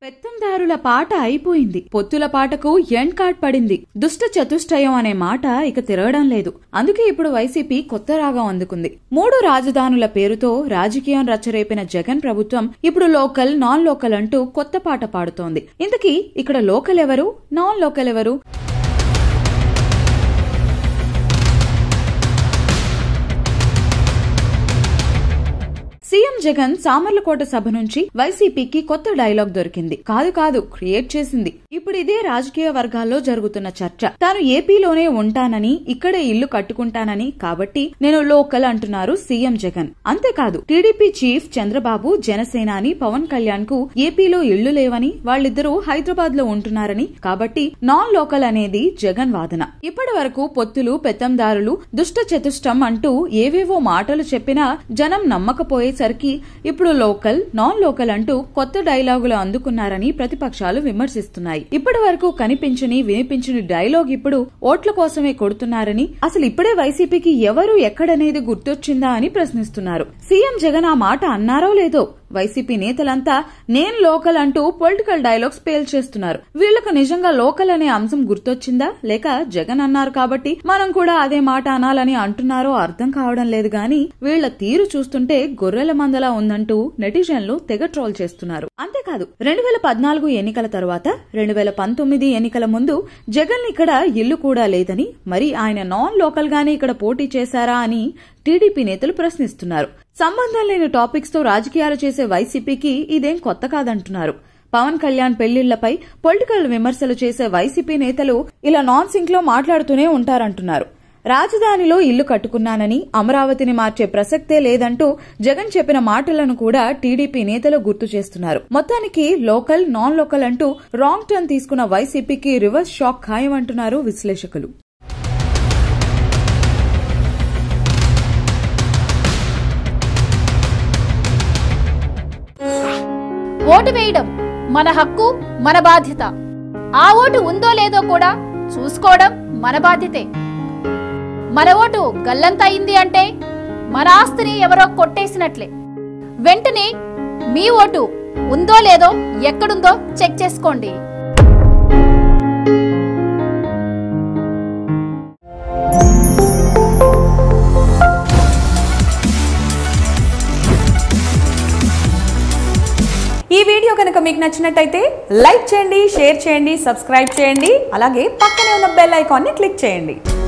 పెత్తందారుల పాట అయిపోయింది పొత్తుల పాటకు ఎండ్ కార్డ్ పడింది దుష్ట చతుష్టయం అనే మాట ఇక తిరగడం లేదు అందుకే ఇప్పుడు వైసీపీ కొత్త రాగం అందుకుంది మూడు రాజధానుల పేరుతో రాజకీయం రచ్చరేపిన జగన్ ప్రభుత్వం ఇప్పుడు లోకల్ నాన్ లోకల్ అంటూ కొత్త పాట పాడుతోంది ఇంతకీ ఇక్కడ లోకల్ ఎవరు నాన్ లోకల్ ఎవరు సీఎం జగన్ సామర్లకోట సభ నుంచి వైసీపీకి కొత్త డైలాగ్ దొరికింది కాదు కాదు క్రియేట్ చేసింది ఇప్పుడు ఇదే రాజకీయ వర్గాల్లో జరుగుతున్న చర్చ తాను ఏపీలోనే ఉంటానని ఇక్కడే ఇల్లు కట్టుకుంటానని కాబట్టి నేను లోకల్ అంటున్నారు సీఎం జగన్ అంతేకాదు టీడీపీ చీఫ్ చంద్రబాబు జనసేనాని పవన్ కళ్యాణ్ కు ఏపీలో ఇళ్లు లేవని వాళ్ళిద్దరూ హైదరాబాద్ లో ఉంటున్నారని కాబట్టి నాన్ లోకల్ అనేది జగన్ వాదన ఇప్పటి వరకు పొత్తులు పెత్తందారులు దుష్ట చతుష్టం అంటూ ఏవేవో మాటలు చెప్పినా జనం నమ్మకపోయేసరికి ఇప్పుడు లోకల్ నాన్ లోకల్ అంటూ కొత్త డైలాగులు అందుకున్నారని ప్రతిపక్షాలు విమర్శిస్తున్నాయి ఇప్పటి వరకు కనిపించని వినిపించని డైలాగ్ ఇప్పుడు ఓట్ల కోసమే కొడుతున్నారని అసలు ఇప్పుడే వైసీపీకి ఎవరు ఎక్కడనేది గుర్తొచ్చిందా అని ప్రశ్నిస్తున్నారు సీఎం జగన్ ఆ మాట అన్నారో లేదో వైసీపీ నేతలంతా నేను లోకల్ అంటూ పొలిటికల్ డైలాగ్స్ పేల్చేస్తున్నారు వీళ్లకు నిజంగా లోకల్ అనే అంశం గుర్తొచ్చిందా లేక జగన్ అన్నారు కాబట్టి మనం కూడా అదే మాట అనాలని అంటున్నారో అర్థం కావడం లేదు గాని వీళ్ల తీరు చూస్తుంటే గొర్రెల మందలా ఉందంటూ నెటిజన్లు తెగ ట్రోల్ చేస్తున్నారు అంతేకాదు రెండు వేల పద్నాలుగు ఎన్నికల తరువాత రెండు వేల పంతొమ్మిది ఎన్నికల ముందు జగన్ ఇక్కడ ఇల్లు కూడా లేదని మరి ఆయన నాన్ లోకల్ గానే ఇక్కడ పోటీ చేశారా అని టీడీపీ నేతలు ప్రశ్నిస్తున్నారు సంబంధం లేని టాపిక్స్ తో రాజకీయాలు చేసే వైసీపీకి ఇదేం కొత్త కాదంటున్నారు పవన్ కళ్యాణ్ పెళ్లిళ్లపై పొలిటికల్ విమర్శలు చేసే వైసీపీ నేతలు ఇలా నాన్ సింక్ లో మాట్లాడుతూనే ఉంటారంటున్నారు రాజధానిలో ఇల్లు కట్టుకున్నానని అమరావతిని మార్చే ప్రసక్తే లేదంటూ జగన్ చెప్పిన మాటలను కూడా టీడీపీ నేతలు గుర్తు చేస్తున్నారు మొత్తానికి లోకల్ నాన్ లోకల్ అంటూ రాంగ్ టర్న్ తీసుకున్న వైసీపీకి రివర్స్ షాక్ ఖాయమంటున్నారు విశ్లేషకులు ఓటు వేయడం మన హక్కు మన బాధ్యత ఆ ఓటు ఉందో లేదో కూడా చూసుకోవడం మన బాధ్యతే మన ఓటు గల్లంత అయింది అంటే మన ఆస్తిని ఎవరో కొట్టేసినట్లే వెంటనే మీ ఓటు ఉందో లేదో ఎక్కడుందో చెక్ చేసుకోండి ఈ వీడియో కనుక మీకు నచ్చినట్టయితే లైక్ చేయండి షేర్ చేయండి సబ్స్క్రైబ్ చేయండి అలాగే పక్కనే ఉన్న బెల్ ఐకాన్ని క్లిక్ చేయండి